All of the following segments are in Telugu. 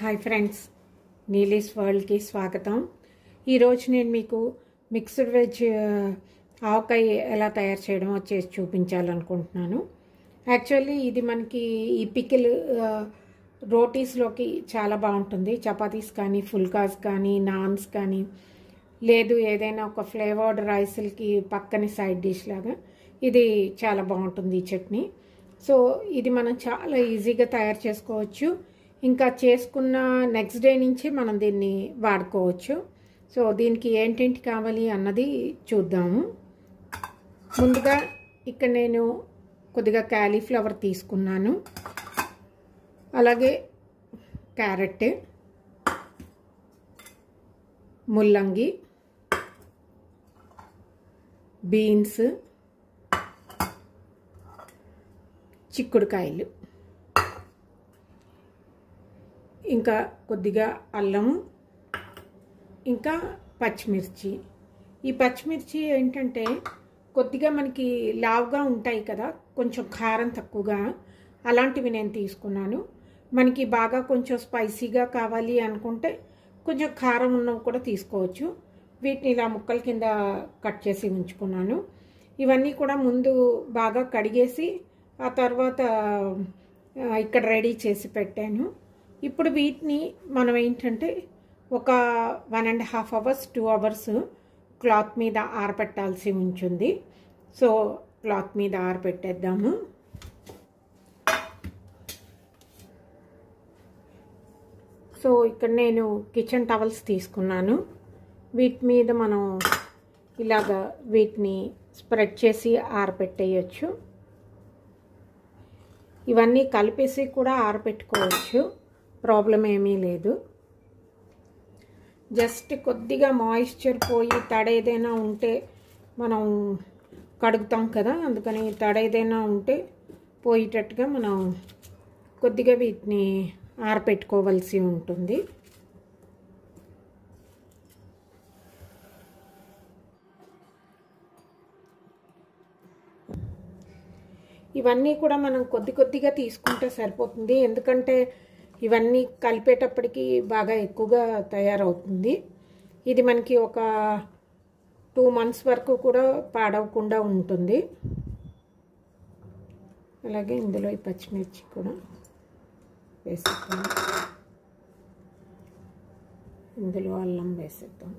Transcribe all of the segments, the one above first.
హాయ్ ఫ్రెండ్స్ నీలీస్ వరల్డ్కి స్వాగతం ఈరోజు నేను మీకు మిక్స్డ్ వెజ్ ఆ, ఆవకాయ ఎలా తయారు చేయడమో చేసి చూపించాలనుకుంటున్నాను యాక్చువల్లీ ఇది మనకి ఈ పికిల్ ఆ, రోటీస్లోకి చాలా బాగుంటుంది చపాతీస్ కానీ ఫుల్కాస్ కానీ నాన్స్ కానీ లేదు ఏదైనా ఒక ఫ్లేవర్డ్ రైస్లకి పక్కని సైడ్ డిష్ లాగా ఇది చాలా బాగుంటుంది ఈ చట్నీ సో ఇది మనం చాలా ఈజీగా తయారు చేసుకోవచ్చు ఇంకా చేసుకున్న నెక్స్ట్ డే నుంచి మనం దీన్ని వాడుకోవచ్చు సో దీనికి ఏంటేంటి కావాలి అన్నది చూద్దాము ముందుగా ఇక్కడ నేను కొద్దిగా క్యాలీఫ్లవర్ తీసుకున్నాను అలాగే క్యారెట్ ముల్లంగి బీన్స్ చిక్కుడుకాయలు ఇంకా కొద్దిగా అల్లము ఇంకా పచ్చిమిర్చి ఈ పచ్చిమిర్చి ఏంటంటే కొద్దిగా మనకి లావుగా ఉంటాయి కదా కొంచెం కారం తక్కువగా అలాంటివి నేను తీసుకున్నాను మనకి బాగా కొంచెం స్పైసీగా కావాలి అనుకుంటే కొంచెం కారం ఉన్నవి కూడా తీసుకోవచ్చు వీటిని ఇలా ముక్కల కింద కట్ చేసి ఉంచుకున్నాను ఇవన్నీ కూడా ముందు బాగా కడిగేసి ఆ తర్వాత ఆ, ఇక్కడ రెడీ చేసి పెట్టాను ఇప్పుడు వీటిని మనం ఏంటంటే ఒక one and half hours two hours cloth మీద ఆరబెట్టాల్సి ఉంటుంది సో క్లాత్ మీద ఆరబెట్టేద్దాము సో ఇక్కడ నేను కిచెన్ టవల్స్ తీసుకున్నాను వీటి మీద మనం ఇలాగా వీటిని స్ప్రెడ్ చేసి ఆరబెట్టేయచ్చు ఇవన్నీ కలిపేసి కూడా ఆరబెట్టుకోవచ్చు ప్రాబ్లం ఏమీ లేదు జస్ట్ కొద్దిగా మాయిశ్చర్ పోయి తడ ఏదైనా ఉంటే మనం కడుగుతాం కదా అందుకని తడ ఏదైనా ఉంటే పోయేటట్టుగా మనం కొద్దిగా వీటిని ఆరపెట్టుకోవాల్సి ఉంటుంది ఇవన్నీ కూడా మనం కొద్ది కొద్దిగా తీసుకుంటే సరిపోతుంది ఎందుకంటే ఇవన్నీ కలిపేటప్పటికి బాగా ఎక్కువగా తయారవుతుంది ఇది మనకి ఒక టూ మంత్స్ వరకు కూడా పాడవకుండా ఉంటుంది అలాగే ఇందులో ఈ పచ్చిమిర్చి కూడా వేసేద్దాం ఇందులో అల్లం వేసేద్దాం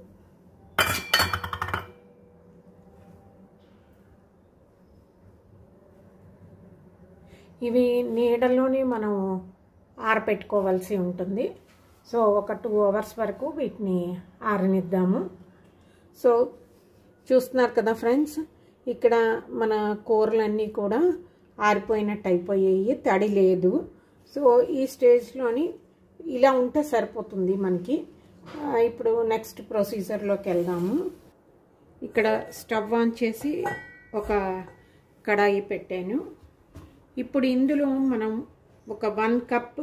ఇవి నీడలోనే మనం ఆరపెట్టుకోవాల్సి ఉంటుంది సో ఒక టూ అవర్స్ వరకు వీటిని ఆరనిద్దాము సో చూస్తున్నారు కదా ఫ్రెండ్స్ ఇక్కడ మన కూరలన్నీ కూడా ఆరిపోయినట్టు అయిపోయాయి తడి లేదు సో ఈ స్టేజ్లోని ఇలా ఉంటే సరిపోతుంది మనకి ఆ, ఇప్పుడు నెక్స్ట్ ప్రొసీజర్లోకి వెళ్దాము ఇక్కడ స్టవ్ ఆన్ చేసి ఒక కడాయి పెట్టాను ఇప్పుడు ఇందులో మనం ఒక వన్ కప్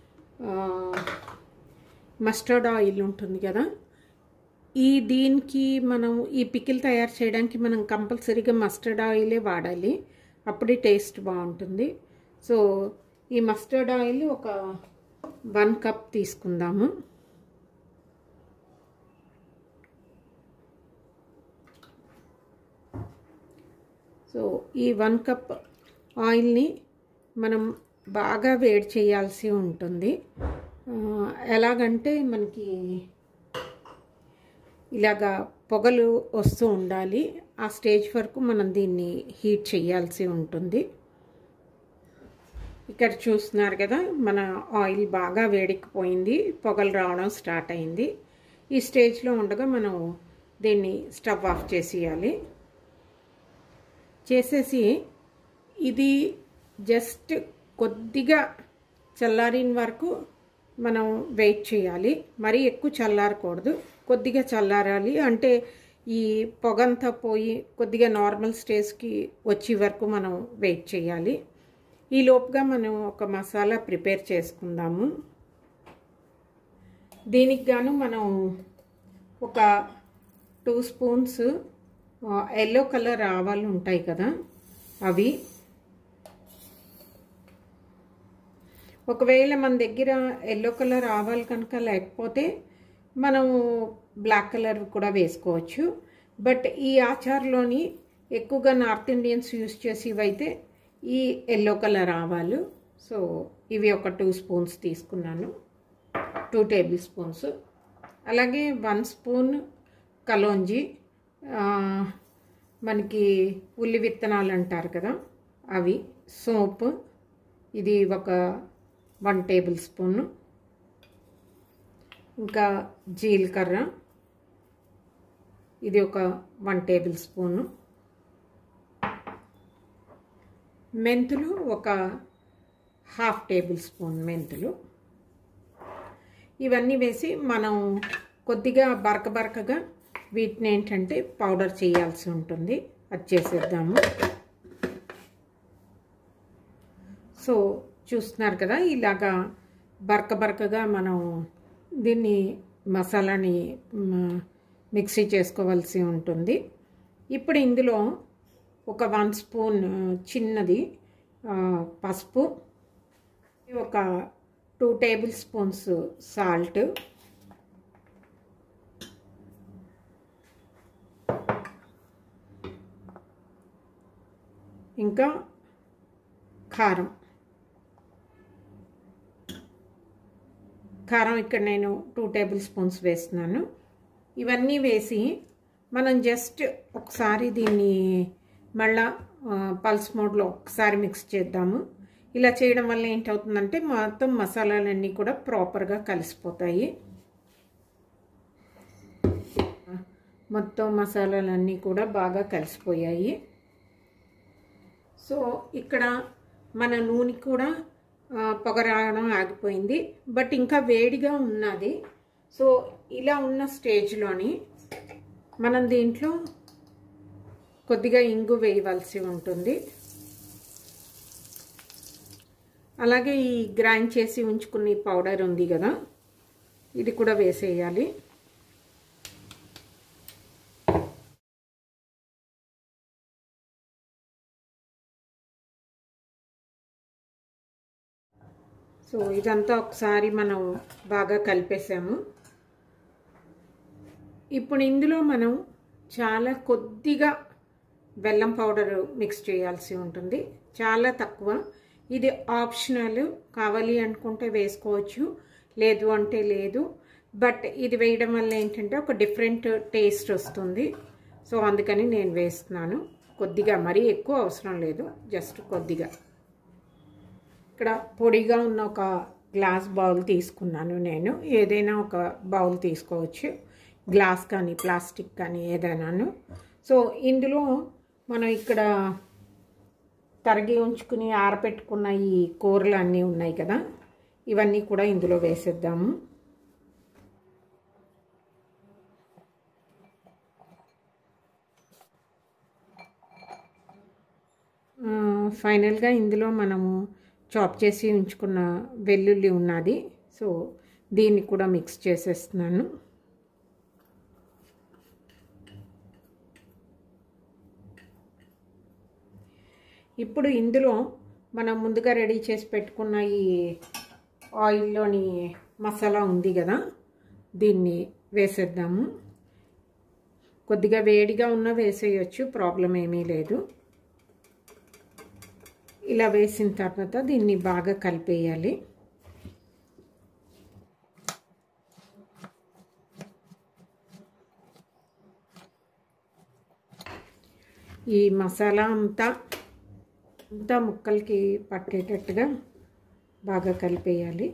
మస్టర్డ్ ఆయిల్ ఉంటుంది కదా ఈ దీనికి మనం ఈ పికిల్ తయారు చేయడానికి మనం కంపల్సరీగా మస్టర్డ్ ఆయిలే వాడాలి అప్పుడే టేస్ట్ బాగుంటుంది సో ఈ మస్టర్డ్ ఆయిల్ ఒక వన్ కప్ తీసుకుందాము సో ఈ వన్ కప్ ఆయిల్ని మనం బాగా వేడి చేయాల్సి ఉంటుంది ఆ, ఎలాగంటే మనకి ఇలాగా పొగలు వస్తూ ఉండాలి ఆ స్టేజ్ వరకు మనం దీన్ని హీట్ చేయాల్సి ఉంటుంది ఇక్కడ చూస్తున్నారు కదా మన ఆయిల్ బాగా వేడెక్కిపోయింది పొగలు రావడం స్టార్ట్ అయింది ఈ స్టేజ్లో ఉండగా మనం దీన్ని స్టవ్ ఆఫ్ చేసేయాలి చేసేసి ఇది జస్ట్ కొద్దిగా చల్లారిన వరకు మనం వెయిట్ చేయాలి మరీ ఎక్కువ చల్లారకూడదు కొద్దిగా చల్లారాలి అంటే ఈ పొగంతా పోయి కొద్దిగా నార్మల్ స్టేజ్కి వచ్చే వరకు మనం వెయిట్ చేయాలి ఈ లోపుగా మనం ఒక మసాలా ప్రిపేర్ చేసుకుందాము దీనికి గాను మనం ఒక టూ స్పూన్స్ ఎల్లో కలర్ ఆవాలు ఉంటాయి కదా అవి ఒకవేళ మన దగ్గర ఎల్లో కలర్ ఆవాలు కనుక లేకపోతే మనం బ్లాక్ కలర్ కూడా వేసుకోవచ్చు బట్ ఈ ఆచార్లోని ఎక్కువగా నార్త్ ఇండియన్స్ యూస్ చేసేవైతే ఈ ఎల్లో కలర్ ఆవాలు సో ఇవి ఒక టూ స్పూన్స్ తీసుకున్నాను టూ టేబుల్ స్పూన్స్ అలాగే వన్ స్పూన్ కలోంజి మనకి ఉల్లి విత్తనాలు అంటారు కదా అవి సోపు ఇది ఒక వన్ టేబుల్ స్పూన్ ఇంకా జీలకర్ర ఇది ఒక వన్ టేబుల్ స్పూను మెంతులు ఒక హాఫ్ టేబుల్ స్పూన్ మెంతులు ఇవన్నీ వేసి మనం కొద్దిగా బరక బరకగా వీటిని ఏంటంటే పౌడర్ చేయాల్సి ఉంటుంది అది చేసేద్దాము సో చూస్తున్నారు కదా ఇలాగా బరక బరకగా మనం దీన్ని మసాలాని మిక్సీ చేసుకోవాల్సి ఉంటుంది ఇప్పుడు ఇందులో ఒక వన్ స్పూన్ చిన్నది పసుపు ఒక టూ టేబుల్ స్పూన్స్ సాల్ట్ ఇంకా కారం కారం ఇక్కడ నేను టూ టేబుల్ స్పూన్స్ వేస్తున్నాను ఇవన్నీ వేసి మనం జస్ట్ ఒకసారి దీన్ని మళ్ళా పల్స్ మోడ్లో ఒకసారి మిక్స్ చేద్దాము ఇలా చేయడం వల్ల ఏంటవుతుందంటే మొత్తం మసాలాలన్నీ కూడా ప్రాపర్గా కలిసిపోతాయి మొత్తం మసాలాలన్నీ కూడా బాగా కలిసిపోయాయి సో ఇక్కడ మన నూనె కూడా పొగ రావడం ఆగిపోయింది బట్ ఇంకా వేడిగా ఉన్నది సో ఇలా ఉన్న స్టేజ్లోని మనం దీంట్లో కొద్దిగా ఇంగు వేయవలసి ఉంటుంది అలాగే ఈ గ్రైండ్ చేసి ఉంచుకున్న పౌడర్ ఉంది కదా ఇది కూడా వేసేయాలి సో ఇదంతా ఒకసారి మనం బాగా కలిపేసాము ఇప్పుడు ఇందులో మనం చాలా కొద్దిగా బెల్లం పౌడర్ మిక్స్ చేయాల్సి ఉంటుంది చాలా తక్కువ ఇది ఆప్షనల్ కావాలి అనుకుంటే వేసుకోవచ్చు లేదు అంటే లేదు బట్ ఇది వేయడం వల్ల ఏంటంటే ఒక డిఫరెంట్ టేస్ట్ వస్తుంది సో అందుకని నేను వేస్తున్నాను కొద్దిగా మరీ ఎక్కువ అవసరం లేదు జస్ట్ కొద్దిగా ఇక్కడ పొడిగా ఉన్న ఒక గ్లాస్ బౌల్ తీసుకున్నాను నేను ఏదైనా ఒక బౌల్ తీసుకోవచ్చు గ్లాస్ కానీ ప్లాస్టిక్ కానీ ఏదైనాను సో ఇందులో మనం ఇక్కడ తరిగి ఉంచుకుని ఆరపెట్టుకున్న ఈ కూరలు అన్నీ ఉన్నాయి కదా ఇవన్నీ కూడా ఇందులో వేసేద్దాము ఫైనల్గా ఇందులో మనము చాప్ చేసి ఉంచుకున్న వెల్లుల్లి ఉన్నది సో దీన్ని కూడా మిక్స్ చేసేస్తున్నాను ఇప్పుడు ఇందులో మనం ముందుగా రెడీ చేసి పెట్టుకున్న ఈ ఆయిల్లోని మసాలా ఉంది కదా దీన్ని వేసేద్దాము కొద్దిగా వేడిగా ఉన్న వేసేయచ్చు ప్రాబ్లం ఏమీ లేదు ఇలా వేసిన తర్వాత దీన్ని బాగా కలిపేయాలి ఈ మసాలా అంతా అంతా ముక్కలకి పట్టేటట్టుగా బాగా కలిపేయాలి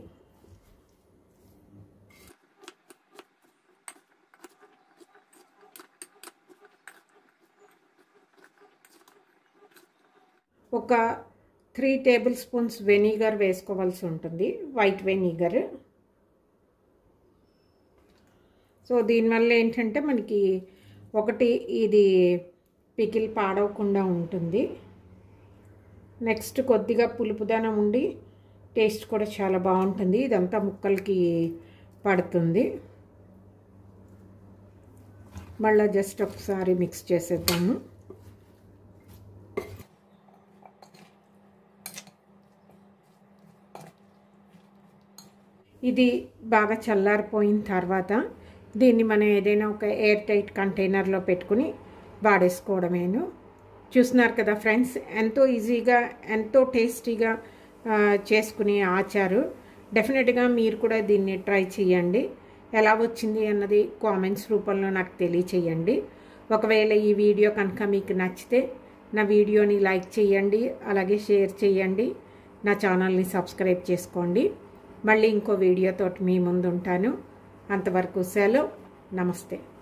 ఒక త్రీ టేబుల్ స్పూన్స్ వెనిగర్ వేసుకోవాల్సి ఉంటుంది వైట్ వెనిగర్ సో దీనివల్ల ఏంటంటే మనకి ఒకటి ఇది పికిల్ పాడవకుండా ఉంటుంది నెక్స్ట్ కొద్దిగా పులుపుదనం ఉండి టేస్ట్ కూడా చాలా బాగుంటుంది ఇదంతా ముక్కలకి పడుతుంది మళ్ళీ జస్ట్ ఒకసారి మిక్స్ చేసేద్దాము ఇది బాగా చల్లారిపోయిన తర్వాత దీన్ని మనం ఏదైనా ఒక ఎయిర్ టైట్ కంటైనర్లో పెట్టుకుని వాడేసుకోవడమేను చూస్తున్నారు కదా ఫ్రెండ్స్ ఎంతో ఈజీగా ఎంతో టేస్టీగా ఆ, చేసుకునే ఆచారు డెఫినెట్గా మీరు కూడా దీన్ని ట్రై చేయండి ఎలా వచ్చింది అన్నది కామెంట్స్ రూపంలో నాకు తెలియచేయండి ఒకవేళ ఈ వీడియో కనుక మీకు నచ్చితే నా వీడియోని లైక్ చేయండి అలాగే షేర్ చేయండి నా ఛానల్ని సబ్స్క్రైబ్ చేసుకోండి మళ్ళీ ఇంకో వీడియోతో మీ ముందు ఉంటాను అంతవరకు సెలవు నమస్తే